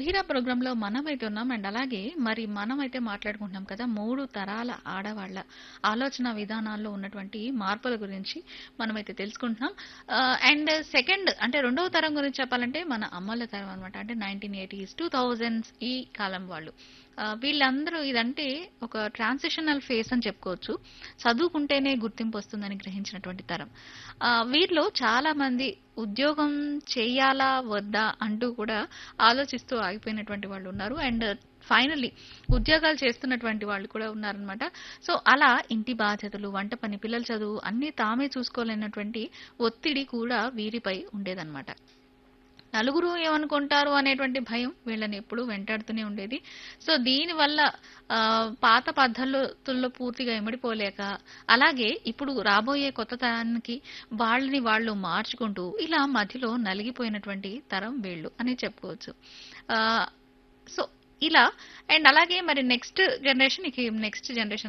ధీరా ప్రోగ్రాంలో మనమైతే ఉన్నాం అండ్ అలాగే మరి మనమైతే మాట్లాడుకుంటున్నాం కదా మూడు తరాల ఆడవాళ్ళ ఆలోచన విధానాల్లో ఉన్నటువంటి మార్పుల గురించి మనమైతే తెలుసుకుంటున్నాం అండ్ సెకండ్ అంటే రెండవ తరం గురించి చెప్పాలంటే మన అమ్మల తరం అనమాట అంటే నైన్టీన్ ఎయిటీస్ టూ థౌజండ్స్ ఈ కాలం వాళ్ళు ఆ, వీళ్ళందరూ ఇదంటే ఒక ట్రాన్సిషనల్ ఫేస్ అని చెప్పుకోవచ్చు చదువుకుంటేనే గుర్తింపు వస్తుందని గ్రహించినటువంటి తరం ఆ, వీరిలో చాలా మంది ఉద్యోగం చేయాలా వద్దా అంటూ కూడా ఆలోచిస్తూ ఆగిపోయినటువంటి వాళ్ళు ఉన్నారు అండ్ ఫైనల్లీ ఉద్యోగాలు చేస్తున్నటువంటి వాళ్ళు కూడా ఉన్నారనమాట సో అలా ఇంటి బాధ్యతలు వంట పని పిల్లల చదువు అన్నీ తామే చూసుకోలేనటువంటి ఒత్తిడి కూడా వీరిపై ఉండేదన్నమాట నలుగురు ఏమనుకుంటారు అనేటువంటి భయం వీళ్ళని ఎప్పుడూ వెంటాడుతూనే ఉండేది సో దీనివల్ల ఆ, పాత పద్ధతుల్లో పూర్తిగా ఇమిడిపోలేక అలాగే ఇప్పుడు రాబోయే కొత్త తరానికి వాళ్ళని వాళ్ళు మార్చుకుంటూ ఇలా మధ్యలో నలిగిపోయినటువంటి తరం వీళ్ళు అని చెప్పుకోవచ్చు ఆ, సో ఇలా అండ్ అలాగే మరి నెక్స్ట్ జనరేషన్ నెక్స్ట్ జనరేషన్